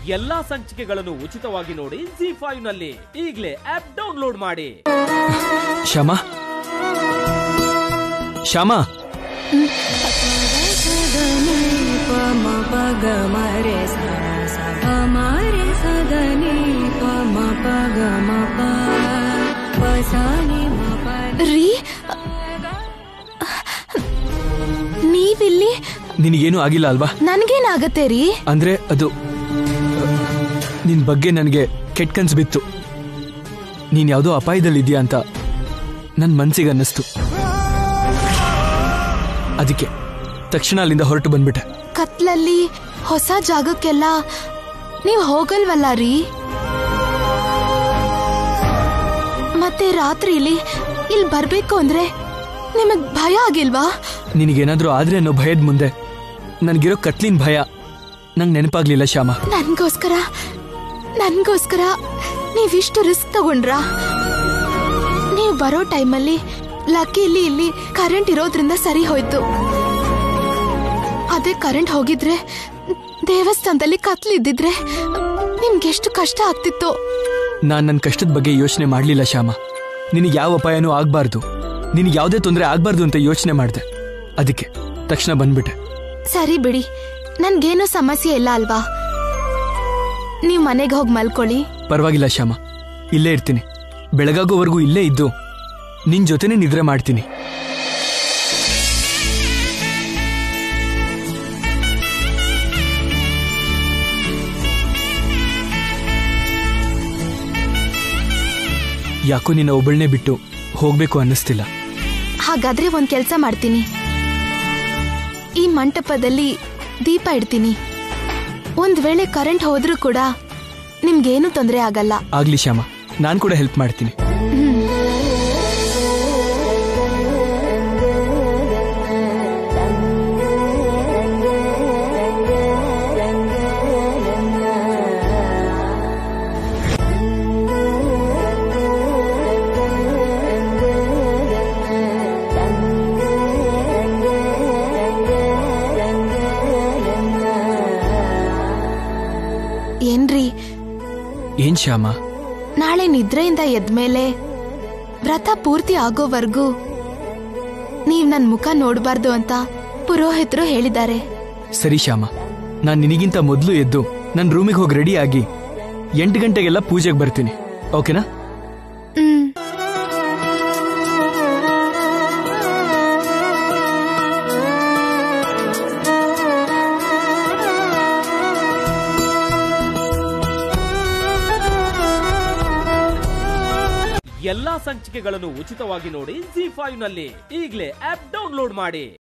ಎಲ್ಲಾ ಸಂಚಿಕೆಗಳನ್ನು ಉಚಿತವಾಗಿ ನೋಡಿ ಜಿ ಫೈವ್ ನಲ್ಲಿ ಈಗಲೇ ಆಪ್ ಡೌನ್ಲೋಡ್ ಮಾಡಿ ಶ್ಯಾಮ ಶ್ಯಾಮ ಪಮ ಪಗ ಮರೆ ಸ ಸ ಪ ಮರೆ ಸದನಿ ಪಮ ಪಗ ಮ ಪ ಪ ಸ ನಿ ಮ ಪ ರೀ ನೀವಿಲ್ಲಿ ನಿನಗೇನು ಆಗಿಲ್ಲ ಅಲ್ವಾ ನನ್ಗೇನಾಗತ್ತೆ ರೀ ಅಂದ್ರೆ ಅದು ನಿನ್ ಬಗ್ಗೆ ನನಗೆ ಕೆಟ್ಟ ಕನ್ಸು ಬಿತ್ತು ನೀನ್ ಯಾವುದೋ ಅಪಾಯದಲ್ಲಿದ್ಯಾ ಅಂತ ನನ್ನ ಮನ್ಸಿಗೆ ಅನ್ನಿಸ್ತು ಅದಕ್ಕೆ ತಕ್ಷಣ ಅಲ್ಲಿಂದ ಹೊರಟು ಬಂದ್ಬಿಟ್ಟೆ ಕತ್ಲಲ್ಲಿ ಹೊಸ ಜಾಗಕ್ಕೆಲ್ಲ ನೀವ್ ಹೋಗಲ್ವಲ್ಲ ರೀ ಮತ್ತೆ ರಾತ್ರಿಲಿ ಇಲ್ಲಿ ಬರ್ಬೇಕು ಅಂದ್ರೆ ನಿಮಗ್ ಭಯ ಆಗಿಲ್ವಾ ನಿನಗೇನಾದ್ರೂ ಆದ್ರೆ ಅನ್ನೋ ಭಯದ ಮುಂದೆ ನನಗಿರೋ ಕತ್ಲಿನ ಭಯ ನಂಗೆ ನೆನಪಾಗ್ಲಿಲ್ಲ ಶ್ಯಾಮ ನನ್ಗೋಸ್ಕರ ನನ್ಗೋಸ್ಕರ ನೀವಿಷ್ಟು ರಿಸ್ಕ್ ತಗೊಂಡ್ರಾ ನೀವು ಬರೋ ಟೈಮಲ್ಲಿ ಲಕ್ಕಿಲಿ ಇಲ್ಲಿ ಕರೆಂಟ್ ಇರೋದ್ರಿಂದ ಸರಿ ಹೋಯ್ತು ಅದೇ ಕರೆಂಟ್ ಹೋಗಿದ್ರೆ ದೇವಸ್ಥಾನದಲ್ಲಿ ಕತ್ಲಿದ್ದಿದ್ರೆ ನಿಮ್ಗೆಷ್ಟು ಕಷ್ಟ ಆಗ್ತಿತ್ತು ನಾನ್ ನನ್ನ ಕಷ್ಟದ ಬಗ್ಗೆ ಯೋಚನೆ ಮಾಡ್ಲಿಲ್ಲ ಶ್ಯಾಮ ನಿನಗೆ ಯಾವ ಅಪಾಯನೂ ಆಗ್ಬಾರ್ದು ನಿನಗೆ ಯಾವುದೇ ತೊಂದರೆ ಆಗ್ಬಾರ್ದು ಅಂತ ಯೋಚನೆ ಮಾಡಿದೆ ಅದಕ್ಕೆ ತಕ್ಷಣ ಬಂದ್ಬಿಟ್ಟೆ ಸರಿ ಬಿಡಿ ನನ್ಗೇನು ಸಮಸ್ಯೆ ಇಲ್ಲ ಅಲ್ವಾ ನೀವ್ ಮನೆಗೆ ಹೋಗಿ ಮಲ್ಕೊಳ್ಳಿ ಪರವಾಗಿಲ್ಲ ಶ್ಯಾಮ ಇಲ್ಲೇ ಇರ್ತೀನಿ ಬೆಳಗಾಗೋವರೆಗೂ ಇಲ್ಲೇ ಇದ್ದು ನಿನ್ ಜೊತೆನೇ ನಿದ್ರೆ ಮಾಡ್ತೀನಿ ಯಾಕೋ ನಿನ್ನ ಒಬ್ಬಳನ್ನೇ ಬಿಟ್ಟು ಹೋಗ್ಬೇಕು ಅನ್ನಿಸ್ತಿಲ್ಲ ಹಾಗಾದ್ರೆ ಒಂದ್ ಕೆಲ್ಸ ಮಾಡ್ತೀನಿ ಈ ಮಂಟಪದಲ್ಲಿ ದೀಪ ಇಡ್ತೀನಿ ಒಂದ್ ವೇಳೆ ಕರೆಂಟ್ ಹೋದ್ರೂ ಕೂಡ ನಿಮ್ಗೇನು ತೊಂದರೆ ಆಗಲ್ಲ ಆಗ್ಲಿ ಶ್ಯಾಮ ನಾನ್ ಕೂಡ ಹೆಲ್ಪ್ ಮಾಡ್ತೀನಿ ಏನ್ರಿ ಏನ್ ಶ್ಯಾಮ ನಾಳೆ ನಿದ್ರೆಯಿಂದ ಎದ್ಮೇಲೆ ವ್ರತ ಪೂರ್ತಿ ಆಗೋವರೆಗೂ ನೀವ್ ನನ್ ಮುಖ ನೋಡ್ಬಾರ್ದು ಅಂತ ಪುರೋಹಿತರು ಹೇಳಿದ್ದಾರೆ ಸರಿ ಶ್ಯಾಮ ನಾನ್ ನಿನಗಿಂತ ಮೊದಲು ಎದ್ದು ನನ್ನ ರೂಮಿಗೆ ಹೋಗಿ ರೆಡಿ ಆಗಿ ಎಂಟು ಗಂಟೆಗೆಲ್ಲ ಪೂಜೆಗೆ ಬರ್ತೀನಿ ಓಕೆನಾ ಹ್ಮ್ ಎಲ್ಲಾ ಸಂಚಿಕೆಗಳನ್ನು ಉಚಿತವಾಗಿ ನೋಡಿ ಜಿ ಫೈವ್ ನಲ್ಲಿ ಈಗಲೇ ಆಪ್ ಡೌನ್ಲೋಡ್ ಮಾಡಿ